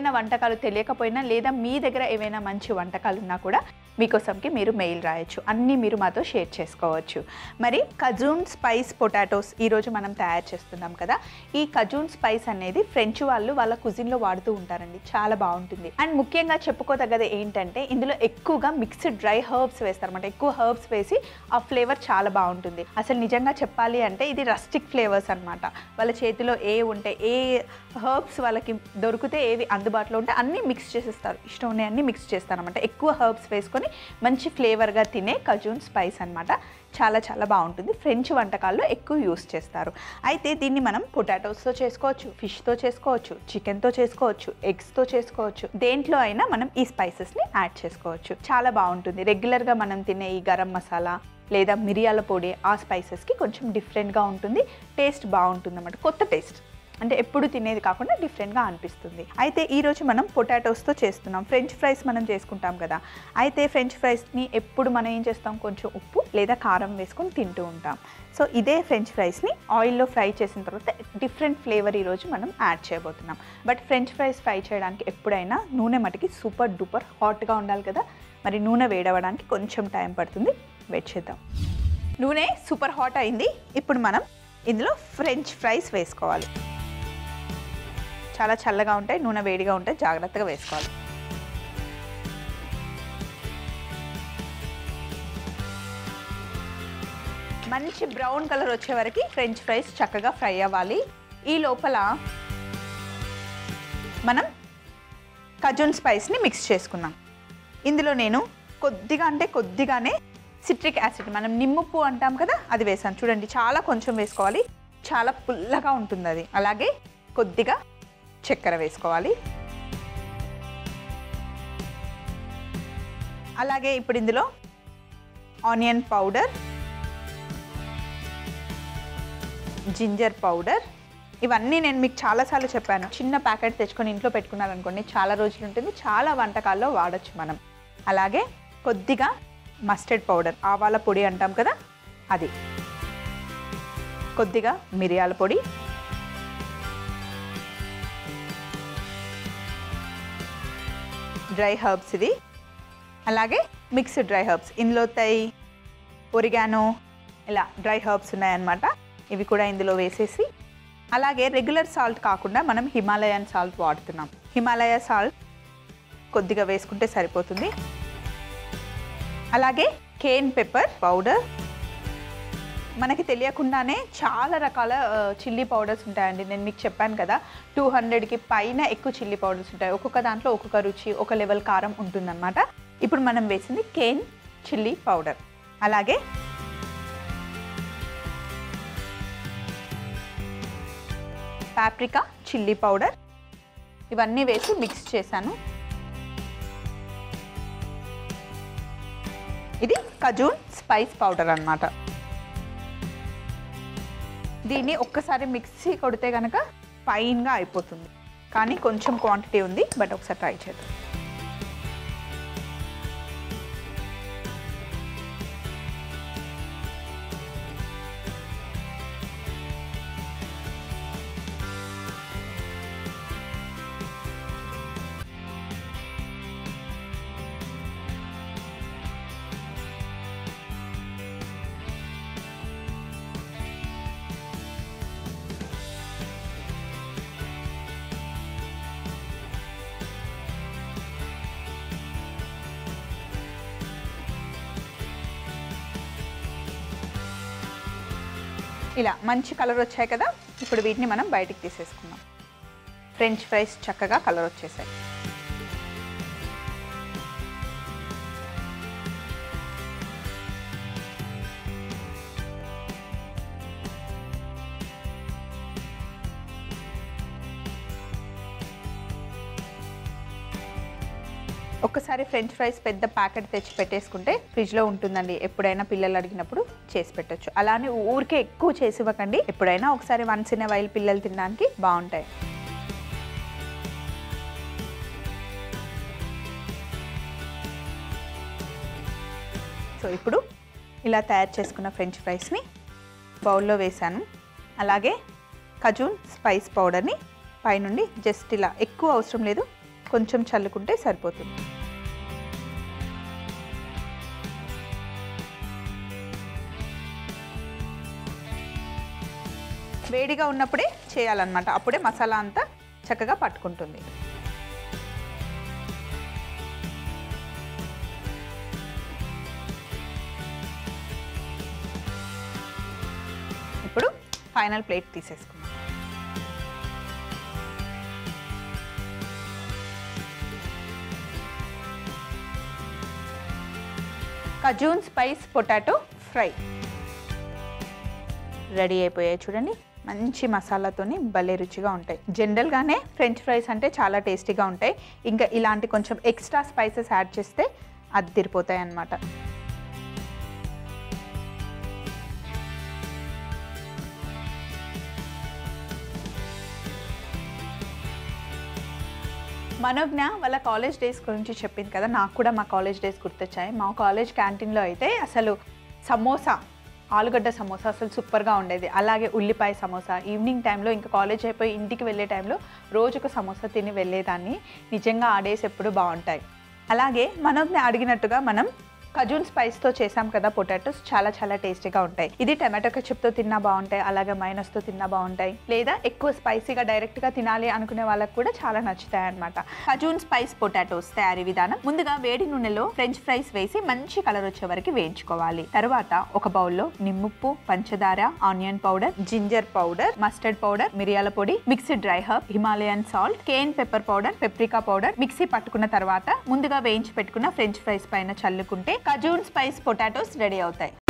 ఏవైనా వంటకాలు తెలియకపోయినా లేదా మీ దగ్గర ఏవైనా మంచి వంటకాలు ఉన్నా కూడా మీకోసంకి మీరు మెయిల్ రాయొచ్చు అన్నీ మీరు మాతో షేర్ చేసుకోవచ్చు మరి కజూన్ స్పైస్ పొటాటోస్ ఈరోజు మనం తయారు చేస్తున్నాం కదా ఈ కజూన్ స్పైస్ అనేది ఫ్రెంచ్ వాళ్ళు వాళ్ళ కుజిన్లో వాడుతూ ఉంటారండి చాలా బాగుంటుంది అండ్ ముఖ్యంగా చెప్పుకోదగ్గది ఏంటంటే ఇందులో ఎక్కువగా మిక్స్డ్ డ్రై హర్బ్స్ వేస్తారన్నమాట ఎక్కువ హర్బ్స్ వేసి ఆ ఫ్లేవర్ చాలా బాగుంటుంది అసలు నిజంగా చెప్పాలి అంటే ఇది రస్టిక్ ఫ్లేవర్స్ అన్నమాట వాళ్ళ చేతిలో ఏ ఉంటే ఏ హర్బ్స్ వాళ్ళకి దొరికితే ఏవి అందుబాటులో ఉంటే అన్నీ మిక్స్ చేసేస్తారు ఇష్టం ఉన్నాయి అన్నీ మిక్స్ చేస్తారనమాట ఎక్కువ హర్బ్స్ వేసుకొని మంచి ఫ్లేవర్గా తినే కజూన్ స్పైస్ అన్నమాట చాలా చాలా బాగుంటుంది ఫ్రెంచ్ వంటకాల్లో ఎక్కువ యూస్ చేస్తారు అయితే దీన్ని మనం పొటాటోస్తో చేసుకోవచ్చు ఫిష్తో చేసుకోవచ్చు చికెన్తో చేసుకోవచ్చు ఎగ్స్తో చేసుకోవచ్చు దేంట్లో అయినా మనం ఈ స్పైసెస్ని యాడ్ చేసుకోవచ్చు చాలా బాగుంటుంది రెగ్యులర్గా మనం తినే ఈ గరం మసాలా లేదా మిరియాల పొడి ఆ స్పైసెస్కి కొంచెం డిఫరెంట్గా ఉంటుంది టేస్ట్ బాగుంటుంది అన్నమాట కొత్త టేస్ట్ అంటే ఎప్పుడు తినేది కాకుండా డిఫరెంట్గా అనిపిస్తుంది అయితే ఈరోజు మనం పొటాటోస్తో చేస్తున్నాం ఫ్రెంచ్ ఫ్రైస్ మనం చేసుకుంటాం కదా అయితే ఫ్రెంచ్ ఫ్రైస్ని ఎప్పుడు మనం ఏం చేస్తాం కొంచెం ఉప్పు లేదా కారం వేసుకొని తింటూ ఉంటాం సో ఇదే ఫ్రెంచ్ ఫ్రైస్ని ఆయిల్లో ఫ్రై చేసిన తర్వాత డిఫరెంట్ ఫ్లేవర్ ఈరోజు మనం యాడ్ చేయబోతున్నాం బట్ ఫ్రెంచ్ ఫ్రైస్ ఫ్రై చేయడానికి ఎప్పుడైనా నూనె మటుకి సూపర్ డూపర్ హాట్గా ఉండాలి కదా మరి నూనె వేడవడానికి కొంచెం టైం పడుతుంది వెయిట్ చేద్దాం నూనె సూపర్ హాట్ అయింది ఇప్పుడు మనం ఇందులో ఫ్రెంచ్ ఫ్రైస్ వేసుకోవాలి చాలా చల్లగా ఉంటాయి నూనె వేడిగా ఉంటాయి జాగ్రత్తగా వేసుకోవాలి మంచి బ్రౌన్ కలర్ వచ్చే వరకు ఫ్రెంచ్ ఫ్రైస్ చక్కగా ఫ్రై అవ్వాలి ఈ లోపల మనం కజూన్ స్పైస్ని మిక్స్ చేసుకున్నాం ఇందులో నేను కొద్దిగా అంటే కొద్దిగానే సిట్రిక్ యాసిడ్ మనం నిమ్మప్పు అంటాం కదా అది వేసాను చూడండి చాలా కొంచెం వేసుకోవాలి చాలా పుల్లగా ఉంటుంది అది అలాగే కొద్దిగా చక్కెర వేసుకోవాలి అలాగే ఇప్పుడు ఇందులో ఆనియన్ పౌడర్ జింజర్ పౌడర్ ఇవన్నీ నేను మీకు చాలాసార్లు చెప్పాను చిన్న ప్యాకెట్ తెచ్చుకొని ఇంట్లో పెట్టుకున్నారనుకోండి చాలా రోజులు ఉంటుంది చాలా వంటకాల్లో వాడచ్చు మనం అలాగే కొద్దిగా మస్టర్డ్ పౌడర్ ఆవాల పొడి అంటాం కదా అది కొద్దిగా మిరియాల పొడి డ్రై హర్బ్స్ ఇది అలాగే మిక్స్డ్ డ్రై హర్బ్స్ ఇందులో తై ఒరిగానో ఇలా డ్రై హర్బ్స్ ఉన్నాయన్నమాట ఇవి కూడా ఇందులో వేసేసి అలాగే రెగ్యులర్ సాల్ట్ కాకుండా మనం హిమాలయన్ సాల్ట్ వాడుతున్నాం హిమాలయ సాల్ట్ కొద్దిగా వేసుకుంటే సరిపోతుంది అలాగే కేన్ పెప్పర్ పౌడర్ మనకి తెలియకుండానే చాలా రకాల చిల్లీ పౌడర్స్ ఉంటాయండి నేను మీకు చెప్పాను కదా టూ హండ్రెడ్కి పైన ఎక్కువ చిల్లీ పౌడర్స్ ఉంటాయి ఒక్కొక్క దాంట్లో ఒక్కొక్క రుచి ఒక లెవెల్ కారం ఉంటుందన్నమాట ఇప్పుడు మనం వేసింది కేన్ చిల్లీ పౌడర్ అలాగే పాప్రికా చిల్లీ పౌడర్ ఇవన్నీ వేసి మిక్స్ చేశాను ఇది కజూన్ స్పైస్ పౌడర్ అన్నమాట దీన్ని ఒక్కసారి మిక్సీ కొడితే కనుక ఫైన్గా అయిపోతుంది కానీ కొంచెం క్వాంటిటీ ఉంది బట్ ఒకసారి ట్రై చేద్దాం ఇలా మంచి కలర్ వచ్చాయి కదా ఇప్పుడు వీటిని మనం బయటికి తీసేసుకుందాం ఫ్రెంచ్ ఫ్రైస్ చక్కగా కలర్ వచ్చేసాయి ఒక్కసారి ఫ్రెంచ్ ఫ్రైస్ పెద్ద ప్యాకెట్ తెచ్చి పెట్టేసుకుంటే ఫ్రిడ్జ్లో ఉంటుందండి ఎప్పుడైనా పిల్లలు అడిగినప్పుడు చేసి పెట్టొచ్చు అలానే ఊరికే ఎక్కువ చేసి ఇవ్వకండి ఎప్పుడైనా ఒకసారి వన్స్ ఇన్ వైల్ పిల్లలు తినడానికి బాగుంటాయి సో ఇప్పుడు ఇలా తయారు చేసుకున్న ఫ్రెంచ్ ఫ్రైస్ని బౌల్లో వేసాను అలాగే ఖజూన్ స్పైస్ పౌడర్ని పైనుండి జస్ట్ ఇలా ఎక్కువ అవసరం లేదు కొంచెం చల్లుకుంటే సరిపోతుంది వేడిగా ఉన్నప్పుడే చేయాలన్నమాట అప్పుడే మసాలా అంతా చక్కగా పట్టుకుంటుంది ఇప్పుడు ఫైనల్ ప్లేట్ తీసేసుకుందాం Cajun spice potato fry ready అయిపోయాయి చూడండి మంచి మసాలాతోని భలే రుచిగా ఉంటాయి జనరల్గానే ఫ్రెంచ్ ఫ్రైస్ అంటే చాలా టేస్టీగా ఉంటాయి ఇంకా ఇలాంటి కొంచెం ఎక్స్ట్రా స్పైసెస్ యాడ్ చేస్తే అద్దిరిపోతాయి అన్నమాట మనోజ్ఞ వాళ్ళ కాలేజ్ డేస్ గురించి చెప్పింది కదా నాకు కూడా మా కాలేజ్ డేస్ గుర్తొచ్చాయి మా కాలేజ్ క్యాంటీన్లో అయితే అసలు సమోసా ఆలుగడ్డ సమోసా అసలు సూపర్గా ఉండేది అలాగే ఉల్లిపాయ సమోసా ఈవినింగ్ టైంలో ఇంకా కాలేజ్ అయిపోయి ఇంటికి వెళ్ళే టైంలో రోజుకు సమోసా తిని వెళ్ళేదాన్ని నిజంగా ఆ డేస్ ఎప్పుడు బాగుంటాయి అలాగే మనోజ్ఞ అడిగినట్టుగా మనం ఖజూన్ స్పైస్తో చేసాం కదా పొటాటోస్ చాలా చాలా టేస్టీగా ఉంటాయి ఇది టమాటో కెచప్తో తిన్నా బాగుంటాయి అలాగే మైనస్తో తిన్నా బాగుంటాయి లేదా ఎక్కువ స్పైసీగా డైరెక్ట్గా తినాలి అనుకునే వాళ్ళకి కూడా చాలా నచ్చుతాయి అనమాట ఖజూన్ స్పైస్ పొటాటోస్ తయారీ విధానం ముందుగా వేడి నూనెలో ఫ్రెంచ్ ఫ్రైస్ వేసి మంచి కలర్ వచ్చే వరకు వేయించుకోవాలి తర్వాత ఒక బౌల్లో నిమ్ముప్పు పంచదార onion powder ginger powder mustard powder మిరియాల పొడి mixed dry herb Himalayan salt cayenne pepper powder paprika powder మిక్సీ పట్టుకున్న తర్వాత ముందుగా వేయించి పెట్టుకున్న ఫ్రెంచ్ ఫ్రైస్ పైన చల్లుకుంటే ఖజూన్ స్పైస్ పొటాటోస్ రెడీ అవుతాయి